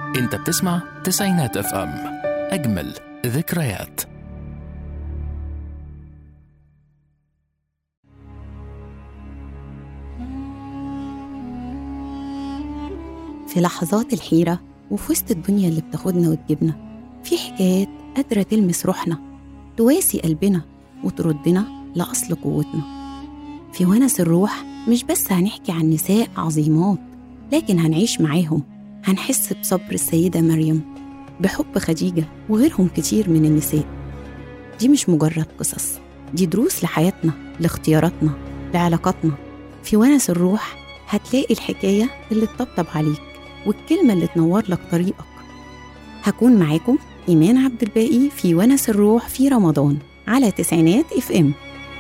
انت بتسمع تسعينات اف ام اجمل ذكريات في لحظات الحيرة وفي وسط الدنيا اللي بتاخدنا وتجيبنا في حكايات قادرة تلمس روحنا تواسي قلبنا وتردنا لأصل قوتنا في ونس الروح مش بس هنحكي عن نساء عظيمات لكن هنعيش معاهم هنحس بصبر السيدة مريم بحب خديجة وغيرهم كتير من النساء دي مش مجرد قصص دي دروس لحياتنا لاختياراتنا لعلاقاتنا في ونس الروح هتلاقي الحكاية اللي تطبطب عليك والكلمة اللي تنور لك طريقك هكون معاكم إيمان عبد الباقي في ونس الروح في رمضان على تسعينات اف ام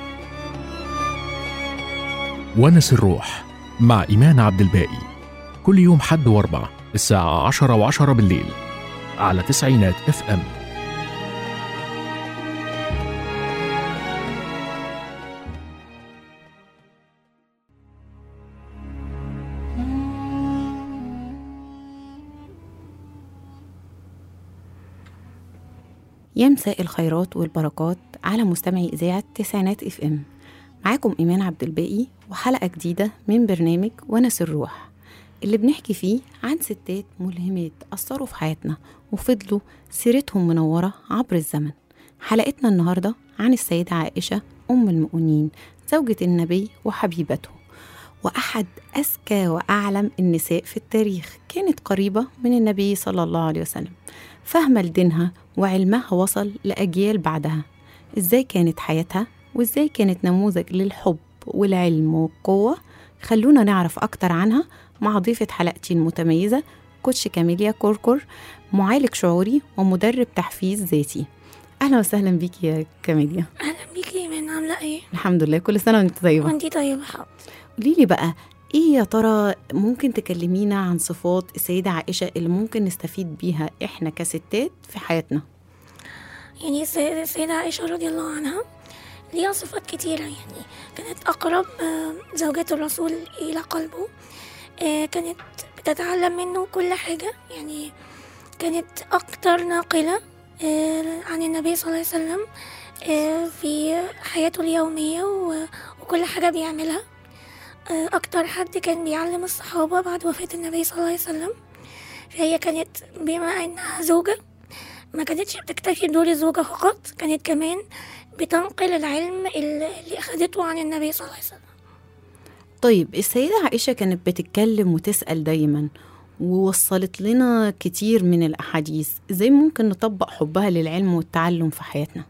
ونس الروح مع إيمان عبد الباقي كل يوم حد واربع الساعة عشرة وعشرة بالليل على تسعينات اف ام يا مساء الخيرات والبركات على مستمعي إذاعة تسعينات اف ام معاكم إيمان عبد الباقي وحلقة جديدة من برنامج ونس الروح اللي بنحكي فيه عن ستات ملهمات أثروا في حياتنا وفضلوا سيرتهم منورة عبر الزمن حلقتنا النهاردة عن السيدة عائشة أم المؤمنين زوجة النبي وحبيبته وأحد أذكى وأعلم النساء في التاريخ كانت قريبة من النبي صلى الله عليه وسلم فاهمة لدينها وعلمها وصل لأجيال بعدها إزاي كانت حياتها وإزاي كانت نموذج للحب والعلم والقوة خلونا نعرف أكتر عنها مع ضيفة حلقتي المتميزة كوتش كاميليا كوركور معالج شعوري ومدرب تحفيز ذاتي أهلا وسهلا بيكي يا كاميليا اهلا بيكي ايمان عامله ايه الحمد لله كل سنة وانت طيبة وانتي طيبه حاضر قولي لي بقى ايه يا ترى ممكن تكلمينا عن صفات السيدة عائشة اللي ممكن نستفيد بيها احنا كستات في حياتنا يعني الس- السيده عائشه رضي الله عنها ليها صفات كتيره يعني كانت اقرب آه، زوجات الرسول الى قلبه آه، كانت بتتعلم منه كل حاجه يعني كانت اكتر ناقله آه، عن النبي صلى الله عليه وسلم آه، في حياته اليوميه و- وكل حاجه بيعملها آه، اكتر حد كان بيعلم الصحابه بعد وفاه النبي صلى الله عليه وسلم فهي كانت بما انها زوجه ما كانتش بتكتفي بدور الزوجة فقط كانت كمان بتنقل العلم اللي أخدته عن النبي صلى الله عليه وسلم طيب السيدة عائشة كانت بتتكلم وتسأل دايما ووصلت لنا كتير من الأحاديث ازاي ممكن نطبق حبها للعلم والتعلم في حياتنا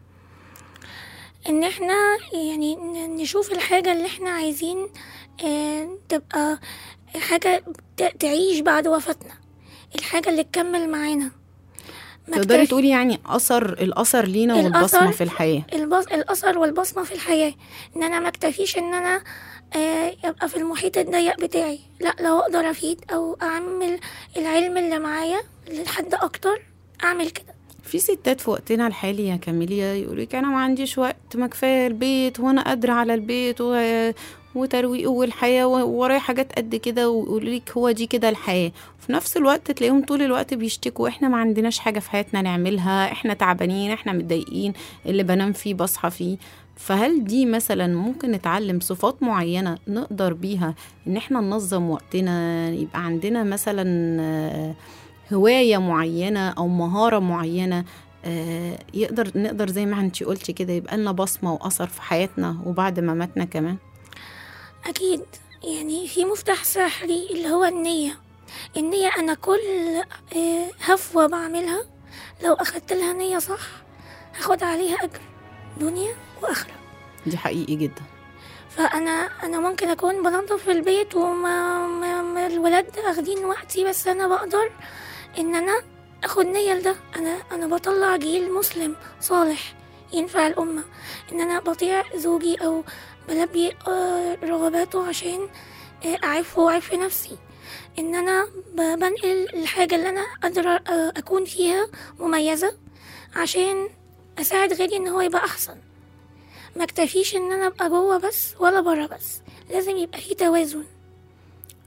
إن إحنا يعني ن- نشوف الحاجة اللي إحنا عايزين آه، تبقى حاجة ت- تعيش بعد وفاتنا الحاجة اللي تكمل معانا ما تقدري اكتفي- تقولي يعني أثر الأثر لينا والبصمة الأثر- في الحياة البص... الأثر والبصمة في الحياة إن أنا ما اكتفيش إن أنا آه، يبقى في المحيط الضيق بتاعي لا لو أقدر أفيد أو أعمل العلم اللي معايا لحد أكتر أعمل كده في ستات في وقتنا الحالي يا كاميليا يقولك انا ما عنديش وقت ما كفايه البيت وانا قادره على البيت و... وترويقه والحياه و- ورايا حاجات قد كده ويقولوا لك هو دي كده الحياه في نفس الوقت تلاقيهم طول الوقت بيشتكوا احنا ما عندناش حاجه في حياتنا نعملها احنا تعبانين احنا متضايقين اللي بنام فيه بصحى فيه فهل دي مثلا ممكن نتعلم صفات معينه نقدر بيها ان احنا ننظم وقتنا يبقى عندنا مثلا آه، هوايه معينه او مهاره معينه آه، يقدر نقدر زي ما انتي قلتي كده يبقى لنا بصمه واثر في حياتنا وبعد ما ماتنا كمان أكيد يعني في مفتاح سحري اللي هو النية النية أنا كل آه، هفوة بعملها لو أخدت لها نية صح هاخد عليها أجر دنيا وآخرة دي حقيقي جدا فانا انا ممكن اكون بنظف البيت وما ما ما الولاد اخدين وقتي بس انا بقدر ان انا اخد نية لده انا انا بطلع جيل مسلم صالح ينفع الامه ان انا بطيع زوجي او بلبي آه، رغباته عشان آه، اعفه واعف نفسي ان انا ب- بنقل الحاجه اللي انا قادره آه، اكون فيها مميزه عشان اساعد غيري ان هو يبقى احسن ما اكتفيش ان انا ابقى جوه بس ولا بره بس لازم يبقى في توازن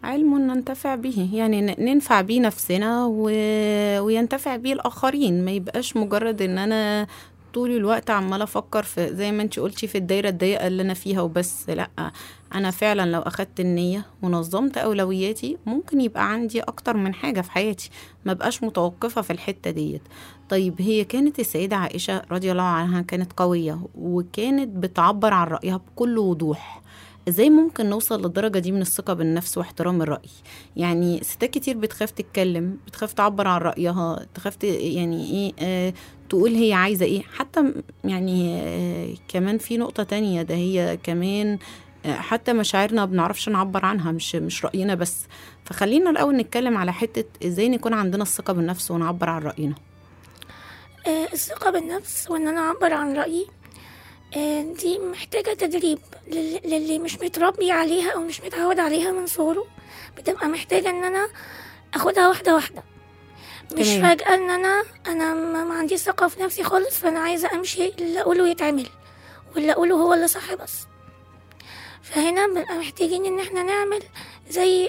علم ننتفع به يعني ن- ننفع بيه نفسنا و... وينتفع بيه الآخرين ما يبقاش مجرد إن أنا طول الوقت عمالة أفكر في زي ما انت قلتي في الدايرة الضيقة اللي أنا فيها وبس لأ أنا فعلا لو أخدت النية ونظمت أولوياتي ممكن يبقى عندي أكتر من حاجة في حياتي ما بقاش متوقفة في الحتة ديت طيب هي كانت السيدة عائشة رضي الله عنها كانت قوية وكانت بتعبر عن رأيها بكل وضوح ازاي ممكن نوصل للدرجة دي من الثقة بالنفس واحترام الرأي يعني ستات كتير بتخاف تتكلم بتخاف تعبر عن رأيها تخاف ت- يعني ايه آه تقول هي عايزة ايه حتى م- يعني آه كمان في نقطة تانية ده هي كمان آه، حتى مشاعرنا بنعرفش نعبر عنها مش مش رأينا بس فخلينا الأول نتكلم على حتة ازاي نكون عندنا الثقة بالنفس ونعبر عن رأينا آه، الثقة بالنفس وإن أنا أعبر عن رأيي آه، دي محتاجة تدريب لل- للي مش متربي عليها أو مش متعود عليها من صغره بتبقى محتاجة إن أنا أخدها واحدة واحدة مش تمام. فجأة إن أنا أنا ما ما عنديش ثقة في نفسي خالص فأنا عايزة أمشي اللي أقوله يتعمل واللي أقوله هو اللي صح بس فهنا بنبقى محتاجين إن احنا نعمل زي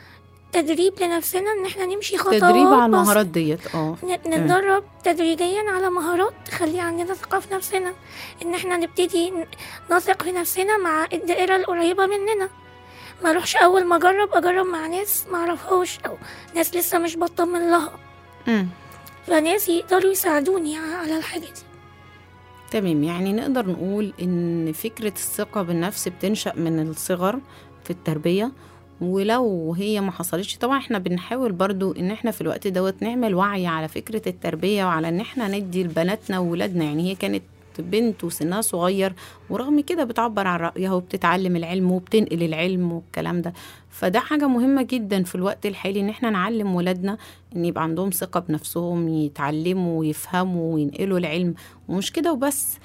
تدريب لنفسنا إن احنا نمشي خطوات تدريب على بسيطة. المهارات ديت اه ن- نتدرب تدريجيا على مهارات تخلي عندنا ثقة في نفسنا إن احنا نبتدي ن- نثق في نفسنا مع الدائرة القريبة مننا ما اروحش أول ما أجرب أجرب مع ناس ما أعرفهاش أو ناس لسه مش بطمن لها مم. فناس يقدروا يساعدوني ع- على الحاجة دي تمام يعني نقدر نقول ان فكرة الثقة بالنفس بتنشأ من الصغر في التربية ولو هي ما حصلتش طبعا احنا بنحاول برضو ان احنا في الوقت دوت نعمل وعي على فكرة التربية وعلى ان احنا ندي لبناتنا وولادنا يعني هي كانت بنت وسنها صغير ورغم كده بتعبر عن رأيها وبتتعلم العلم وبتنقل العلم والكلام ده فده حاجة مهمة جدا في الوقت الحالي ان احنا نعلم ولادنا ان يبقى عندهم ثقة بنفسهم يتعلموا ويفهموا وينقلوا العلم ومش كده وبس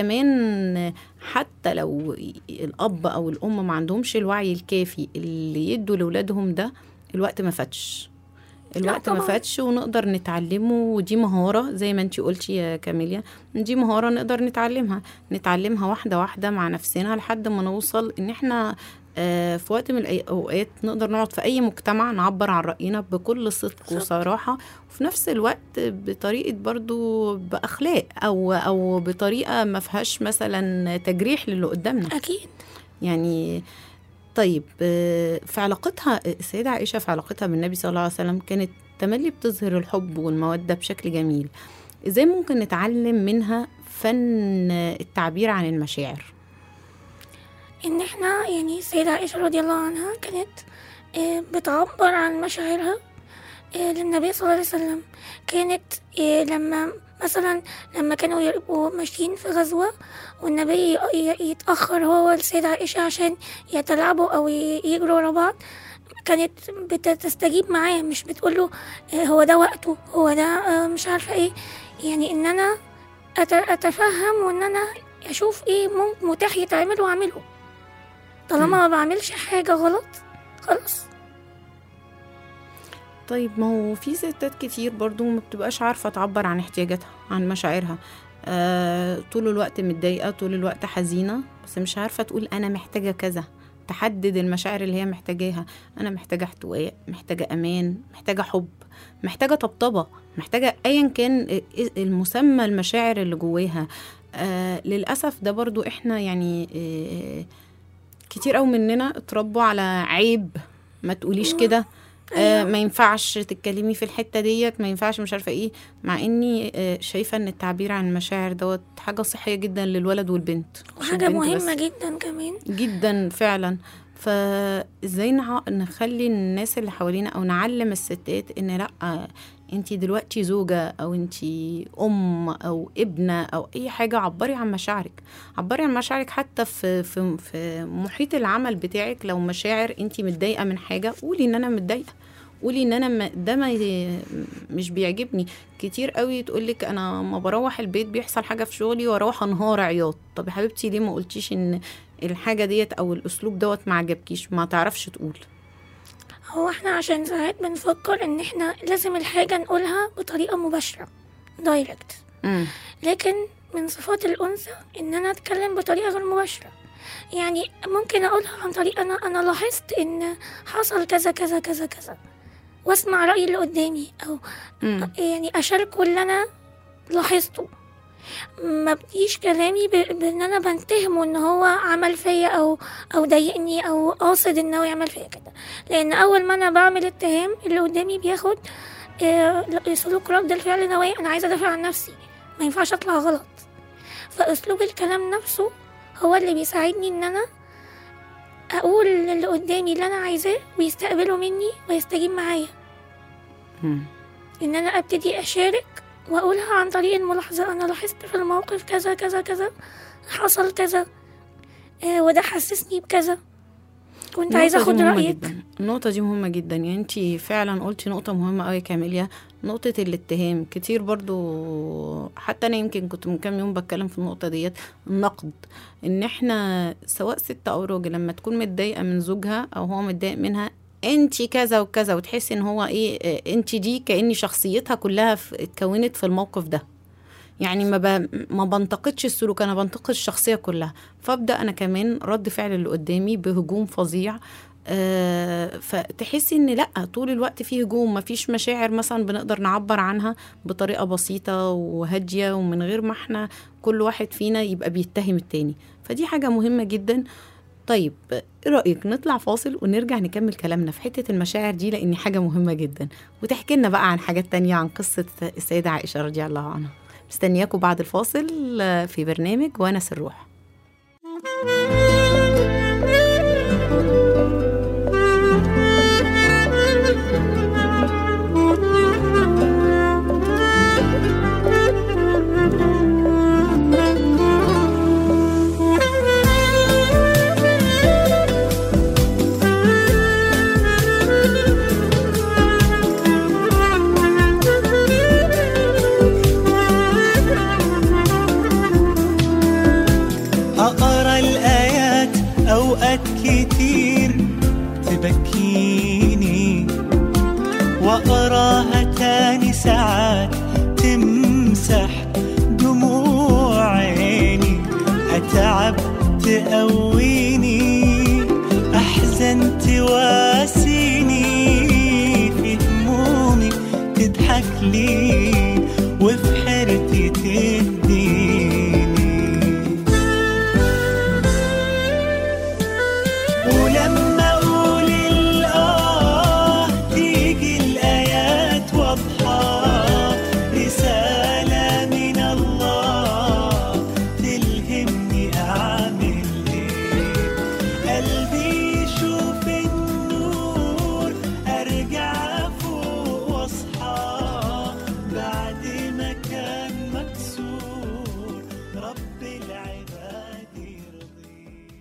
كمان حتى لو الأب أو الأم ما عندهمش الوعي الكافي اللي يدوا لأولادهم ده الوقت ما فاتش الوقت ما طبعاً. فاتش ونقدر نتعلمه ودي مهارة زي ما انتي قلتي يا كاميليا دي مهارة نقدر نتعلمها نتعلمها واحدة واحدة مع نفسنا لحد ما نوصل ان احنا آه، في وقت من الأوقات نقدر نقعد في أي مجتمع نعبر عن رأينا بكل صدق بالظبط. وصراحة وفي نفس الوقت بطريقة برضو بأخلاق أو أو بطريقة ما فيهاش مثلا تجريح للي قدامنا أكيد يعني طيب آه، في علاقتها السيدة عائشة في علاقتها بالنبي صلى الله عليه وسلم كانت تملي بتظهر الحب والمودة بشكل جميل ازاي ممكن نتعلم منها فن التعبير عن المشاعر إن احنا يعني السيدة عائشة رضي الله عنها كانت آه، بتعبر عن مشاعرها آه، للنبي صلى الله عليه وسلم كانت آه، لما مثلا لما كانوا يبقوا ماشيين في غزوة والنبي ي- ي- يتأخر هو والسيدة عائشة عشان يتلاعبوا أو ي- يجروا ورا بعض كانت بتستجيب معاه مش بتقوله آه، هو ده وقته هو ده آه، مش عارفة ايه يعني ان انا أت- اتفهم وان انا اشوف ايه ممكن متاح يتعمل واعمله طالما ما بعملش حاجة غلط خلاص طيب ما هو في ستات كتير برضو ما بتبقاش عارفة تعبر عن احتياجاتها عن مشاعرها آه طول الوقت متضايقة طول الوقت حزينة بس مش عارفة تقول أنا محتاجة كذا تحدد المشاعر اللي هي محتاجاها أنا محتاجة احتواء محتاجة أمان محتاجة حب محتاجة طبطبة محتاجة أيا كان المسمى المشاعر اللي جواها آه للأسف ده برضو إحنا يعني آه كتير أوي مننا اتربوا على عيب ما تقوليش كده آه ما ينفعش تتكلمي في الحته ديت ما ينفعش مش عارفه ايه مع اني آه شايفه ان التعبير عن المشاعر دوت حاجه صحيه جدا للولد والبنت مش وحاجة البنت مهمة بس. جدا كمان جدا فعلا فازاي نع... نخلي الناس اللي حوالينا او نعلم الستات ان لا انتي دلوقتي زوجة او انتي ام او ابنة او اي حاجة عبري عن مشاعرك عبري عن مشاعرك حتى في في في محيط العمل بتاعك لو مشاعر انتي متضايقة من حاجة قولي ان انا متضايقة قولي ان انا ما ده ما ي- مش بيعجبني كتير قوي تقولك انا ما بروح البيت بيحصل حاجه في شغلي واروح انهار عياط طب يا حبيبتي ليه ما قلتيش ان الحاجه ديت او الاسلوب دوت ما عجبكيش ما تعرفش تقول هو احنا عشان ساعات بنفكر ان احنا لازم الحاجة نقولها بطريقة مباشرة دايركت امم لكن من صفات الأنثى إن أنا أتكلم بطريقة غير مباشرة يعني ممكن اقولها عن طريق انا انا لاحظت ان حصل كذا كذا كذا كذا واسمع راي اللي قدامي او مم. يعني اشاركه اللي انا لاحظته ما بديش كلامي ب- بان انا بنتهمه ان هو عمل فيا او او ضايقني او قاصد ان هو يعمل فيا كده لان اول ما انا بعمل اتهام اللي قدامي بياخد آه، سلوك رد الفعل نوايا انا عايزه ادافع عن نفسي ما ينفعش اطلع غلط فاسلوب الكلام نفسه هو اللي بيساعدني ان انا اقول للي قدامي اللي انا عايزاه ويستقبله مني ويستجيب معايا مم. ان انا ابتدي اشارك واقولها عن طريق الملاحظه انا لاحظت في الموقف كذا كذا كذا حصل كذا آه وده حسسني بكذا كنت عايزه النقطة دي اخد مهمة رايك جدا. النقطة دي مهمة جدا يعني انت فعلا قلتي نقطة مهمة قوي يا كاميليا نقطة الاتهام كتير برضو حتى انا يمكن كنت من كام يوم بتكلم في النقطة ديت النقد ان احنا سواء ست او راجل لما تكون متضايقة من زوجها او هو متضايق منها انت كذا وكذا وتحسي ان هو ايه انت دي كأن شخصيتها كلها في- اتكونت في الموقف ده يعني ما ب... ما بنتقدش السلوك انا بنتقد الشخصيه كلها فابدا انا كمان رد فعل اللي قدامي بهجوم فظيع آه فتحسي ان لا طول الوقت فيه هجوم مفيش مشاعر مثلا بنقدر نعبر عنها بطريقه بسيطه وهاديه ومن غير ما احنا كل واحد فينا يبقى بيتهم التاني فدي حاجه مهمه جدا طيب ايه رايك نطلع فاصل ونرجع نكمل كلامنا في حته المشاعر دي لان حاجه مهمه جدا وتحكي لنا بقى عن حاجات تانية عن قصه السيده عائشه رضي الله عنها مستنياكم بعد الفاصل آه، في برنامج ونس الروح أقرأ الآيات أوقات كتير تبكيني وأقراها تاني ساعات تمسح دموع عيني أتعب تقويني أحزن تواسيني في همومي تضحك لي وفي حيرتي تهديني ولما اقول الاه تيجي الايات واضحه رساله من الله تلهمني اعمل ايه قلبي يشوف النور ارجع فوق واصحى بعد ما كان مكسور رب العباد يرضيه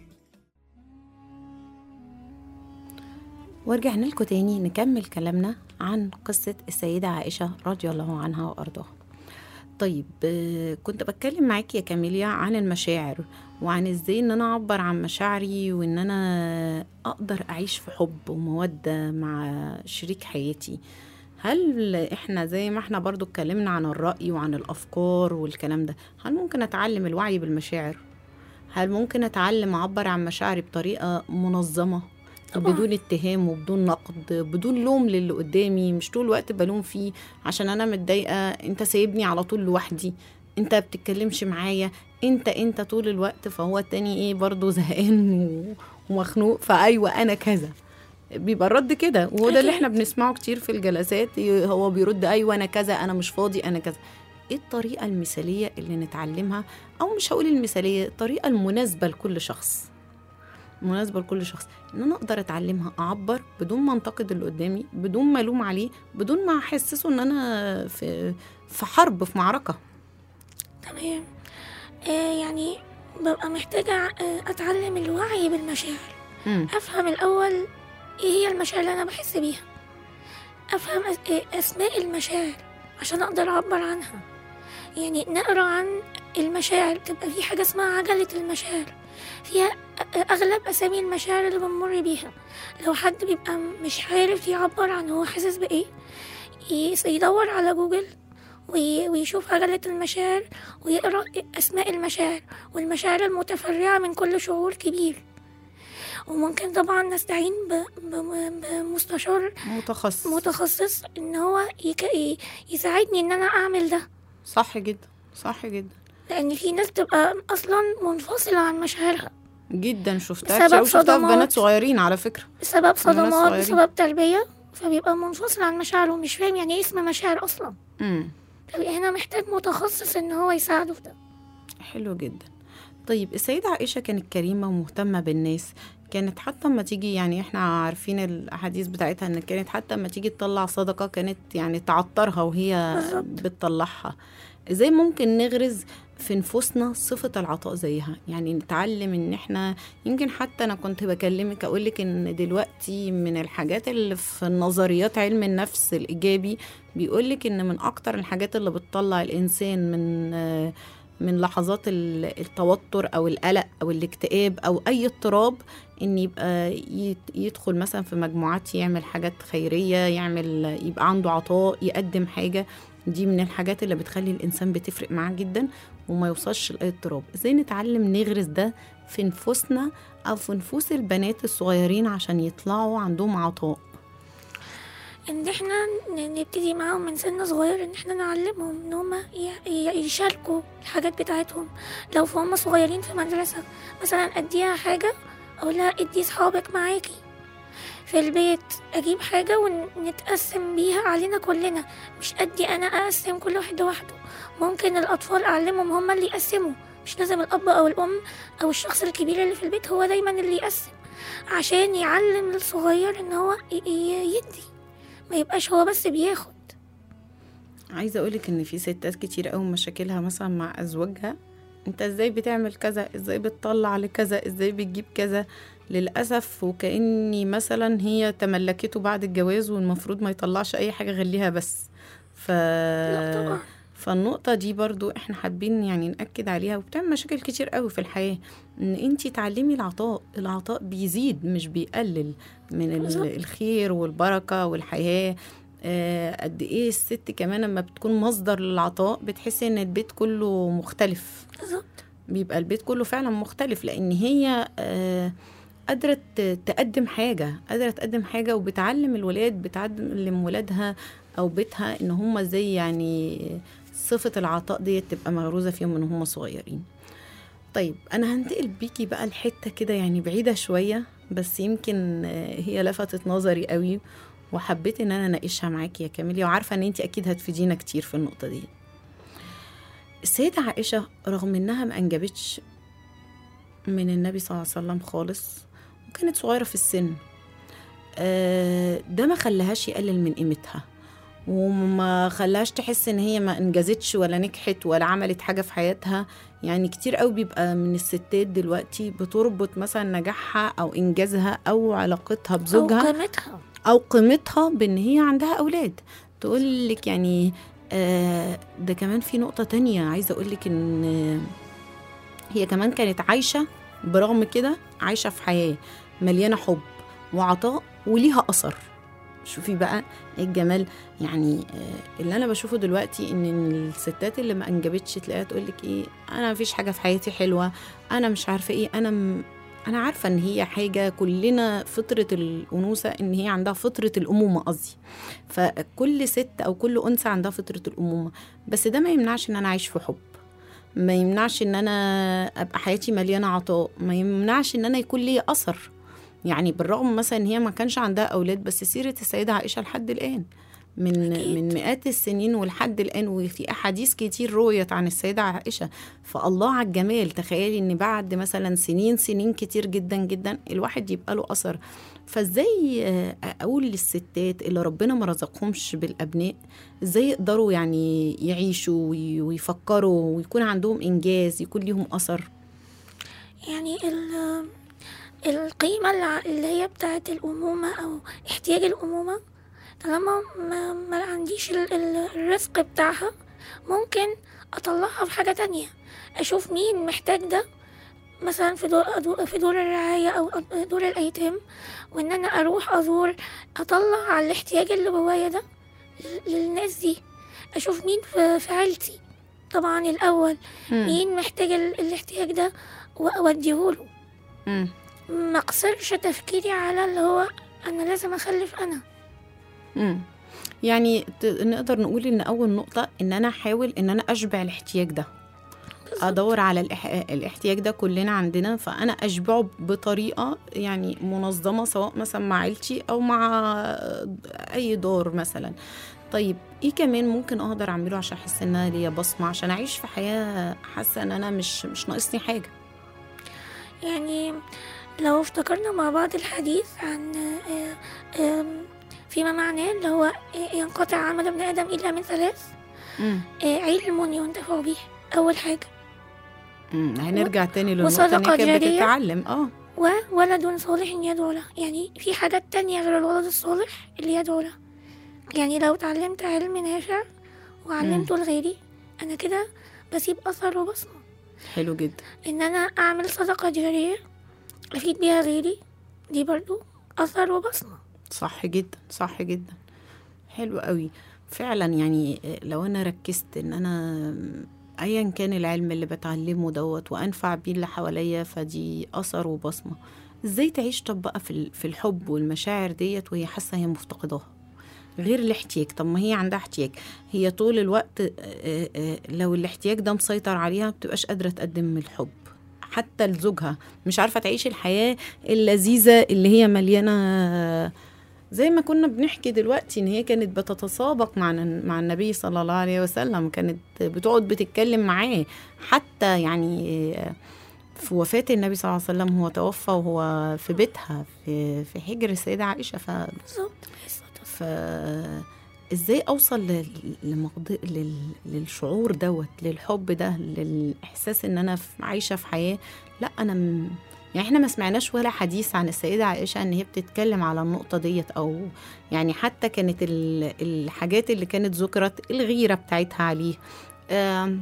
ورجعنا لكم تاني نكمل كلامنا عن قصة السيدة عائشة رضي الله عنها وأرضاها طيب آه، كنت بتكلم معاكي يا كاميليا عن المشاعر وعن ازاي ان انا اعبر عن مشاعري وان انا اقدر اعيش في حب ومودة مع شريك حياتي هل احنا زي ما احنا برضو اتكلمنا عن الرأي وعن الافكار والكلام ده هل ممكن اتعلم الوعي بالمشاعر هل ممكن اتعلم اعبر عن مشاعري بطريقة منظمة طبعاً. بدون اتهام وبدون نقد بدون لوم للي قدامي مش طول الوقت بلوم فيه عشان انا متضايقه انت سايبني على طول لوحدي انت بتتكلمش معايا انت انت طول الوقت فهو التاني ايه برضه زهقان و- ومخنوق فايوه انا كذا بيبقى الرد كده وهو ده اللي أكيد. احنا بنسمعه كتير في الجلسات ي- هو بيرد ايوه انا كذا انا مش فاضي انا كذا ايه الطريقه المثاليه اللي نتعلمها او مش هقول المثاليه الطريقه المناسبه لكل شخص مناسبة لكل شخص ان انا اقدر اتعلمها اعبر بدون ما انتقد اللي قدامي بدون ما الوم عليه بدون ما احسسه ان انا في في حرب في معركة تمام آه يعني ببقى محتاجة آه أتعلم الوعي بالمشاعر مم. أفهم الأول إيه هي المشاعر اللي أنا بحس بيها أفهم أس- آه، أسماء المشاعر عشان أقدر أعبر عنها يعني نقرأ عن المشاعر تبقى في حاجة اسمها عجلة المشاعر فيها أ- أغلب أسامي المشاعر اللي بنمر بيها لو حد بيبقى مش عارف يعبر عن هو حاسس بإيه يس- يدور على جوجل وي- ويشوف عجلة المشاعر ويقرأ أسماء المشاعر والمشاعر المتفرعة من كل شعور كبير وممكن طبعا نستعين ب- ب- بمستشار متخصص متخصص ان هو يك... ي- يساعدني ان انا اعمل ده صح جدا صح جدا لان في ناس تبقى اصلا منفصلة عن مشاعرها جدا شفتها بسبب كتير وشفتها في صدمات. بنات صغيرين على فكرة بسبب صدمات صغيرين. بسبب تربية فبيبقى منفصل عن مشاعره ومش فاهم يعني ايه اسم مشاعر اصلا امم فبيبقى هنا محتاج متخصص ان هو يساعده في ده حلو جدا طيب السيدة عائشة كانت كريمة ومهتمة بالناس كانت حتى اما تيجي يعني احنا عارفين الاحاديث بتاعتها ان كانت حتى اما تيجي تطلع صدقة كانت يعني تعطرها وهي بالظبط. بتطلعها ازاي ممكن نغرز في نفوسنا صفة العطاء زيها يعني نتعلم ان احنا يمكن حتى انا كنت بكلمك اقولك ان دلوقتي من الحاجات اللي في نظريات علم النفس الايجابي بيقولك ان من اكتر الحاجات اللي بتطلع الانسان من آه، من لحظات ال- التوتر او القلق او الاكتئاب او اي اضطراب ان يبقى يت- يدخل مثلا في مجموعات يعمل حاجات خيريه يعمل يبقى عنده عطاء يقدم حاجه دي من الحاجات اللي بتخلي الانسان بتفرق معاه جدا وما يوصلش لاي اضطراب ازاي نتعلم نغرس ده في نفوسنا او في نفوس البنات الصغيرين عشان يطلعوا عندهم عطاء ان احنا ن- نبتدي معاهم من سن صغير ان احنا نعلمهم ان هم يشاركوا الحاجات بتاعتهم لو هم صغيرين في مدرسة مثلا اديها حاجة اقول لها ادي صحابك معاكي في البيت اجيب حاجة ونتقسم بيها علينا كلنا مش ادي انا اقسم كل واحد لوحده ممكن الاطفال اعلمهم هم اللي يقسموا مش لازم الاب او الام او الشخص الكبير اللي في البيت هو دايما اللي يقسم عشان يعلم الصغير ان هو ي- ي- يدي ما يبقاش هو بس بياخد عايزه اقولك ان في ستات كتير قوي مشاكلها مثلا مع ازواجها انت ازاي بتعمل كذا ازاي بتطلع لكذا ازاي بتجيب كذا للاسف وكاني مثلا هي تملكته بعد الجواز والمفروض ما يطلعش اي حاجه غير ليها بس ف لا طبعا فالنقطة دي برضو احنا حابين يعني نأكد عليها وبتعمل مشاكل كتير قوي في الحياة ان انتي تعلمي العطاء العطاء بيزيد مش بيقلل من ال- بالظبط. الخير والبركة والحياة آه، قد ايه الست كمان لما بتكون مصدر للعطاء بتحسي ان البيت كله مختلف بالظبط بيبقى البيت كله فعلا مختلف لان هي آه، قادرة ت- تقدم حاجة قادرة تقدم حاجة وبتعلم الولاد بتعلم ولادها أو بيتها إن هم ازاي يعني صفة العطاء دي تبقى مغروزة فيهم من هم صغيرين طيب أنا هنتقل بيكي بقى الحتة كده يعني بعيدة شوية بس يمكن آه، هي لفتت نظري قوي وحبيت ان انا اناقشها معاكي يا كاميليا وعارفه ان انت اكيد هتفيدينا كتير في النقطه دي السيدة عائشة رغم انها ما انجبتش من النبي صلى الله عليه وسلم خالص وكانت صغيرة في السن آه، ده ما خلاهاش يقلل من قيمتها وما خلاهاش تحس ان هي ما انجزتش ولا نجحت ولا عملت حاجة في حياتها يعني كتير قوي بيبقى من الستات دلوقتي بتربط مثلا نجاحها او انجازها او علاقتها أو بزوجها قيمتها او قيمتها بان هي عندها اولاد تقول لك يعني آه ده كمان في نقطة تانية عايزة اقول لك ان آه، هي كمان كانت عايشة برغم كده عايشة في حياة مليانة حب وعطاء وليها أثر شوفي بقى إيه الجمال يعني آه، اللي انا بشوفه دلوقتي ان الستات اللي ما انجبتش تلاقيها تقول لك ايه انا مفيش حاجه في حياتي حلوه انا مش عارفه ايه انا م... انا عارفه ان هي حاجه كلنا فطره الانوثه ان هي عندها فطره الامومه قصدي فكل ست او كل انثى عندها فطره الامومه بس ده ما يمنعش ان انا اعيش في حب ما يمنعش ان انا ابقى حياتي مليانه عطاء ما يمنعش ان انا يكون لي اثر يعني بالرغم مثلا ان هي ما كانش عندها اولاد بس سيره السيده عائشه لحد الان من أكيد. من مئات السنين ولحد الان وفي احاديث كتير رويت عن السيده عائشه فالله على الجمال تخيلي ان بعد مثلا سنين سنين كتير جدا جدا الواحد يبقى له اثر فازاي آه، اقول للستات اللي ربنا ما رزقهمش بالابناء ازاي يقدروا يعني يعيشوا وي- ويفكروا ويكون عندهم انجاز يكون ليهم اثر يعني ال القيمة الع- اللي هي بتاعت الأمومة أو احتياج الأمومة طالما ما, ما عنديش ال- ال- الرزق بتاعها ممكن أطلعها في حاجة تانية أشوف مين محتاج ده مثلا في دور أدو- في دور الرعاية أو أد- دور الأيتام وإن أنا أروح أزور أطلع على الاحتياج اللي جوايا ده لل- للناس دي اشوف مين في في عيلتي طبعا الاول مم. مين محتاج ال- الاحتياج ده واوديهوله مم. ما اقصرش تفكيري على اللي هو انا لازم اخلف انا مم. يعني ت- نقدر نقول ان اول نقطه ان انا احاول ان انا اشبع الاحتياج ده ادور على الإح... الاحتياج ده كلنا عندنا فانا اشبعه بطريقه يعني منظمه سواء مثلا مع عيلتي او مع اي دور مثلا طيب ايه كمان ممكن اقدر اعمله عشان احس ان انا ليا بصمه عشان اعيش في حياه حاسه ان انا مش مش ناقصني حاجه يعني لو افتكرنا مع بعض الحديث عن آه، آم، فيما معناه اللي هو آه، ينقطع عمل ابن ادم الا من ثلاث مم. آه، علم ينتفع به اول حاجه مم. هنرجع تاني للنقطه وصدقة ان هي كانت جارية. بتتعلم اه وولد صالح يدعو له يعني في حاجات تانية غير الولد الصالح اللي يدعو له يعني لو اتعلمت علم نافع وعلمته لغيري انا كده بسيب اثر وبصمه حلو جدا ان انا اعمل صدقه جاريه افيد بيها غيري دي برضو اثر وبصمه صح جدا صح جدا حلو قوي فعلا يعني لو انا ركزت ان انا ايا كان العلم اللي بتعلمه دوت وانفع بيه اللي حواليا فدي اثر وبصمه ازاي تعيش طب بقى في ال- في الحب والمشاعر ديت وهي حاسه هي مفتقداها غير الاحتياج طب ما هي عندها احتياج هي طول الوقت آه، آه، لو الاحتياج ده مسيطر عليها ما بتبقاش قادره تقدم الحب حتى لزوجها مش عارفه تعيش الحياه اللذيذه اللي هي مليانه زي ما كنا بنحكي دلوقتي ان هي كانت بتتسابق مع مع النبي صلى الله عليه وسلم كانت بتقعد بتتكلم معاه حتى يعني في وفاة النبي صلى الله عليه وسلم هو توفى وهو في بيتها في في حجر السيدة عائشة ف بالظبط ف ازاي اوصل لل- لمقض... لل... للشعور دوت للحب ده للاحساس ان انا في... عايشه في حياه لا انا م... يعني احنا ما سمعناش ولا حديث عن السيده عائشه ان هي بتتكلم على النقطه ديت او يعني حتى كانت ال... الحاجات اللي كانت ذكرت الغيره بتاعتها عليه آم،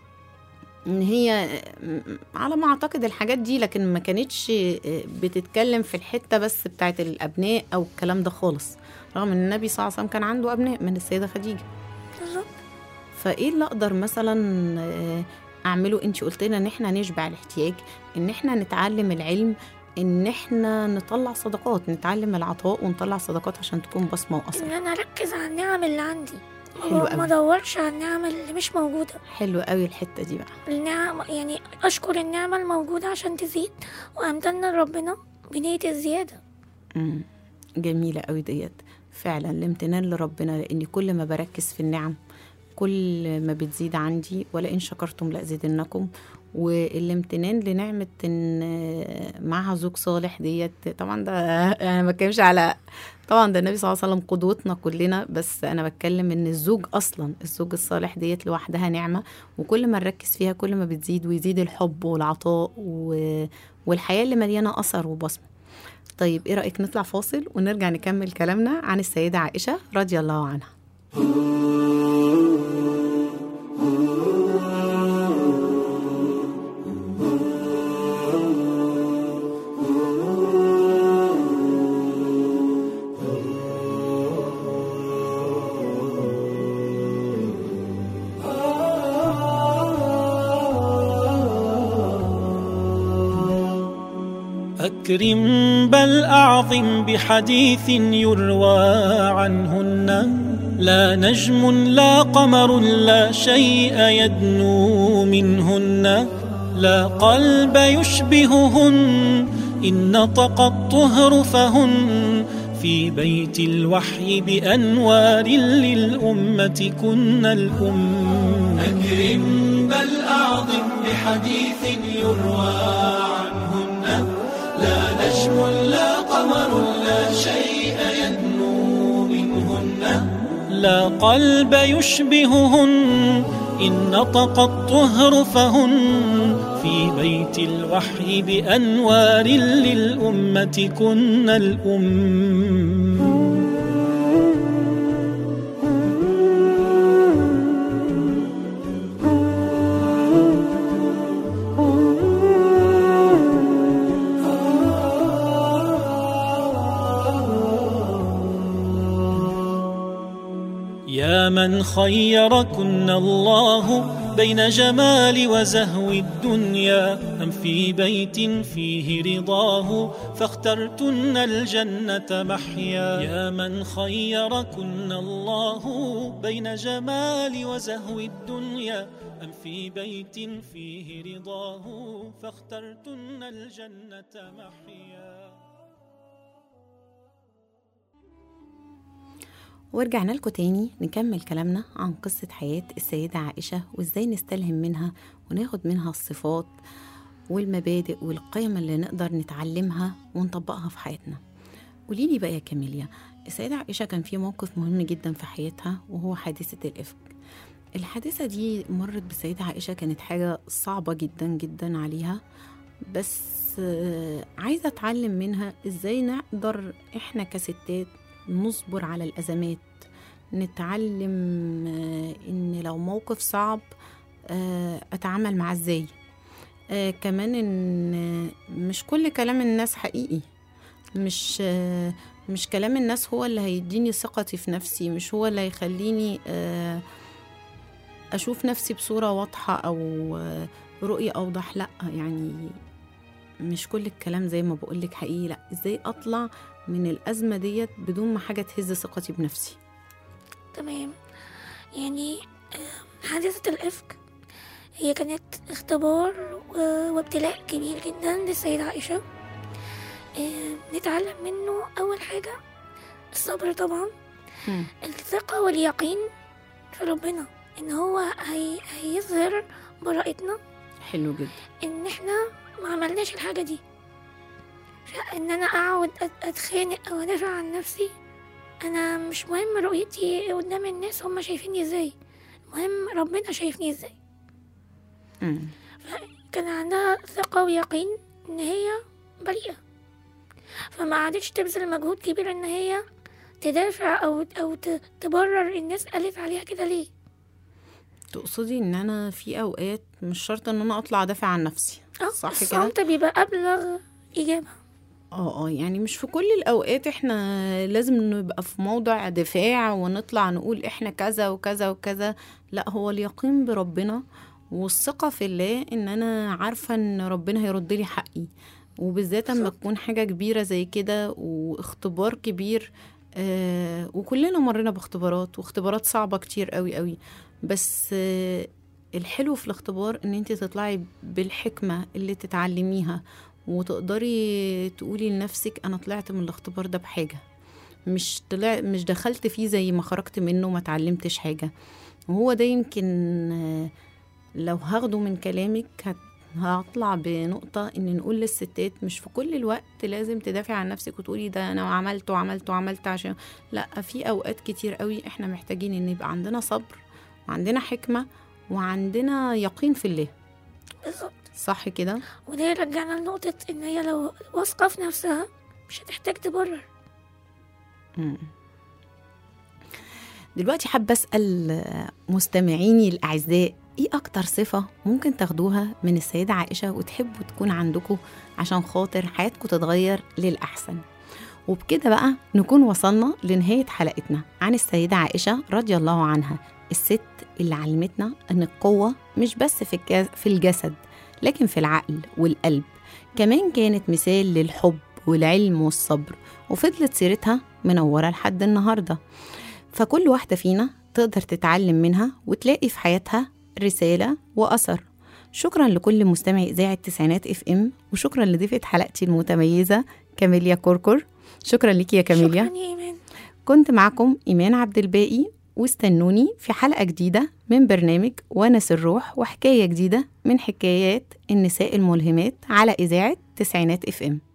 ان هي م- على ما اعتقد الحاجات دي لكن ما كانتش بتتكلم في الحته بس بتاعت الابناء او الكلام ده خالص رغم ان النبي صلى الله عليه وسلم كان عنده ابناء من السيده خديجه بالظبط فايه اللي اقدر مثلا آه، اعمله انت قلت لنا ان احنا نشبع الاحتياج ان احنا نتعلم العلم ان احنا نطلع صدقات نتعلم العطاء ونطلع صدقات عشان تكون بصمه واثر ان انا اركز على النعم اللي عندي حلو ما- أوي. ما ادورش على النعم اللي مش موجوده حلو قوي الحته دي بقى النعم يعني اشكر النعمه الموجوده عشان تزيد وامتن لربنا بنيه الزياده مم. جميلة قوي ديت فعلا الامتنان لربنا لأني كل ما بركز في النعم كل ما بتزيد عندي ولئن شكرتم لأزيدنكم والامتنان لنعمة إن معها زوج صالح ديت طبعا ده أنا ما بتكلمش على طبعا ده النبي صلى الله عليه وسلم قدوتنا كلنا بس أنا بتكلم إن الزوج أصلا الزوج الصالح ديت لوحدها نعمة وكل ما نركز فيها كل ما بتزيد ويزيد الحب والعطاء و... والحياة اللي مليانة أثر وبصمة طيب ايه رأيك نطلع فاصل ونرجع نكمل كلامنا عن السيدة عائشة رضي الله عنها أكرم بل أعظم بحديث يروى عنهن لا نجم لا قمر لا شيء يدنو منهن لا قلب يشبههن إن نطق الطهر فهن في بيت الوحي بأنوار للأمة كن الأم أكرم بل أعظم بحديث يروى عنهن لا نجم لا قمر لا شيء يدنو منهن لا قلب يشبههن إن نطق الطهر فهن في بيت الوحي بأنوار للأمة كن الأم يا من خيركن الله بين جمال وزهو الدنيا أم في بيت فيه رضاه فاخترتن الجنة محيا يا من خيركن الله بين جمال وزهو الدنيا أم في بيت فيه رضاه فاخترتن الجنة محيا ورجعنا لكم تاني نكمل كلامنا عن قصة حياة السيدة عائشة وازاي نستلهم منها وناخد منها الصفات والمبادئ والقيم اللي نقدر نتعلمها ونطبقها في حياتنا قوليلي بقى يا كاميليا السيدة عائشة كان في موقف مهم جدا في حياتها وهو حادثة الإفك الحادثة دي مرت بالسيدة عائشة كانت حاجة صعبة جدا جدا عليها بس آه، عايزة أتعلم منها إزاي نقدر إحنا كستات نصبر على الأزمات نتعلم آه، إن لو موقف صعب آه، أتعامل معاه إزاي آه، كمان إن آه، مش كل كلام الناس حقيقي مش آه، مش كلام الناس هو اللي هيديني ثقتي في نفسي مش هو اللي هيخليني آه، أشوف نفسي بصورة واضحة أو آه، رؤية أوضح لأ يعني مش كل الكلام زي ما بقولك حقيقي لأ إزاي أطلع من الأزمة ديت بدون ما حاجة تهز ثقتي بنفسي تمام يعني آه، حادثة الإفك هي كانت اختبار و- وابتلاء كبير جدا للسيدة عائشة آه، نتعلم منه أول حاجة الصبر طبعا مم. الثقة واليقين في ربنا إن هو هي... هيظهر براءتنا حلو جدا إن إحنا ما عملناش الحاجة دي ان انا اقعد أت- اتخانق او ادافع عن نفسي انا مش مهم رؤيتي قدام الناس هم شايفيني ازاي مهم ربنا شايفني ازاي مم. كان عندها ثقة ويقين ان هي بريئة فما عادتش تبذل مجهود كبير ان هي تدافع او او ت- تبرر الناس قالت عليها كده ليه تقصدي ان انا في اوقات مش شرط ان انا اطلع ادافع عن نفسي اه صح كده الصمت بيبقى ابلغ اجابة اه اه يعني مش في كل الاوقات احنا لازم نبقى في موضع دفاع ونطلع نقول احنا كذا وكذا وكذا لا هو اليقين بربنا والثقة في الله ان انا عارفة ان ربنا هيرد لي حقي وبالذات اما تكون حاجة كبيرة زي كده واختبار كبير آه وكلنا مرينا باختبارات واختبارات صعبة كتير قوي قوي بس آه الحلو في الاختبار ان انت تطلعي بالحكمة اللي تتعلميها وتقدري تقولي لنفسك انا طلعت من الاختبار ده بحاجه مش طلع مش دخلت فيه زي ما خرجت منه وما اتعلمتش حاجه وهو ده يمكن آه، لو هاخده من كلامك هت- هطلع بنقطة إن نقول للستات مش في كل الوقت لازم تدافع عن نفسك وتقولي ده أنا عملت وعملت وعملت عشان لأ في أوقات كتير قوي إحنا محتاجين إن يبقى عندنا صبر وعندنا حكمة وعندنا يقين في الله بالظبط صح كده؟ وده يرجعنا لنقطة إن هي لو واثقة في نفسها مش هتحتاج تبرر مم. دلوقتي حابة أسأل مستمعيني الأعزاء إيه أكتر صفة ممكن تاخدوها من السيدة عائشة وتحبوا تكون عندكم عشان خاطر حياتكم تتغير للأحسن وبكده بقى نكون وصلنا لنهاية حلقتنا عن السيدة عائشة رضي الله عنها الست اللي علمتنا أن القوة مش بس في الجس- في الجسد لكن في العقل والقلب كمان كانت مثال للحب والعلم والصبر وفضلت سيرتها منورة لحد النهاردة فكل واحدة فينا تقدر تتعلم منها وتلاقي في حياتها رسالة وأثر شكرا لكل مستمعي إذاعة تسعينات اف ام وشكرا لضيفة حلقتي المتميزة كاميليا كركر شكرا ليكي يا كاميليا شكرا يا إيمان كنت معكم إيمان عبد الباقي واستنوني في حلقة جديدة من برنامج ونس الروح وحكاية جديدة من حكايات النساء الملهمات على إذاعة تسعينات اف ام